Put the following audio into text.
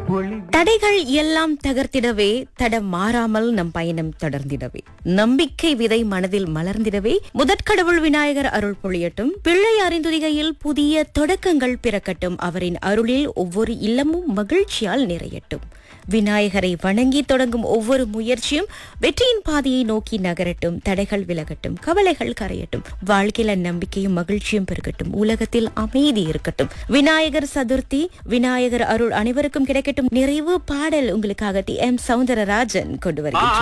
தடைகள் எல்லாம் தகர்த்திடவே தடம் மாறாமல் நம் பயணம் தொடர்ந்திடவே நம்பிக்கை விதை மனதில் மலர்ந்திடவே முதற்கடவுள் விநாயகர் அருள் பொழியட்டும் பிள்ளை அறிந்துதிகையில் புதிய தொடக்கங்கள் பிறக்கட்டும் அவரின் அருளில் ஒவ்வொரு இல்லமும் மகிழ்ச்சியால் நிறையட்டும் விநாயகரை வணங்கி தொடங்கும் ஒவ்வொரு முயற்சியும் வெற்றியின் பாதையை நோக்கி நகரட்டும் தடைகள் விலகட்டும் கவலைகள் கரையட்டும் வாழ்க்கையில நம்பிக்கையும் மகிழ்ச்சியும் பெருகட்டும் உலகத்தில் அமைதி இருக்கட்டும் விநாயகர் சதுர்த்தி விநாயகர் அருள் அனைவருக்கும் கிடைக்கட்டும் நிறைவு பாடல் உங்களுக்காக டி எம் சவுந்தரராஜன் கொண்டு வருகிறார்